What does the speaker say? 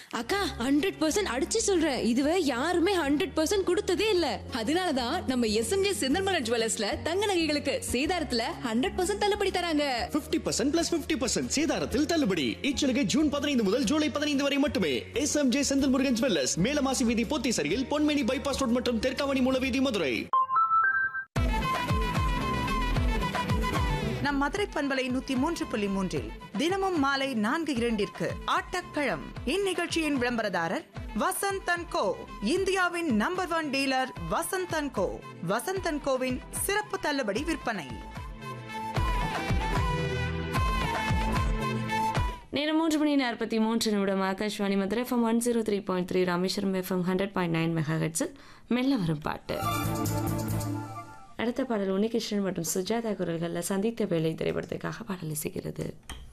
அக்கா hundred percent அடிச்சு சொல்றேன் இதுவரை யாருமே ஹண்ட்ரட் பர்சன்ட் கொடுத்ததே இல்ல அதனாலதான் நம்ம எஸ்எம்ஜே செந்தல்மலர் ஜுவல்லர்ஸ்ல தங்க நகைகளுக்கு சேதாரத்துல ஹண்ட்ரட் பர்சன்ட் தள்ளுபடி தராங்க 50% பர்சன்ட் பிளஸ் பிப்டி பர்சன்ட் சேதாரத்தில் தள்ளுபடி இச்சலுகை ஜூன் பதினைந்து முதல் ஜூலை பதினைந்து வரை மட்டுமே S M J Senthil Murugan jewellers Melamasi வீதி போத்தீசரியில் பொன்மேனி பைபாஸ் ரோட் மற்றும் தெற்காவணி மூல வீதி மதுரை நம் மதுரை பண்பலை நூத்தி மூன்று புள்ளி மூன்றில் தினமும் மாலை நான்கு இரண்டிற்கு ஆட்டக்களம் இந்நிகழ்ச்சியின் விளம்பரதாரர் வசந்தன் கோ இந்தியாவின் number one dealer Vasanthan co Vasanthan கோவின் சிறப்பு தள்ளுபடி விற்பனை நேரம் மூன்று மணி நாற்பத்தி மூன்று நிமிடம் Akashvani Madurai FM one zero three point three Rameswaram FM hundred point nine mega ஹெட்ஸில் மெல்ல வரும் பாட்டு அடுத்த பாடல் உன்னிகிருஷ்ணன் மற்றும் சுஜாதா குரல்களில் சந்தித்த வேலை திரைப்படத்துக்காக பாடல் இசைக்கிறது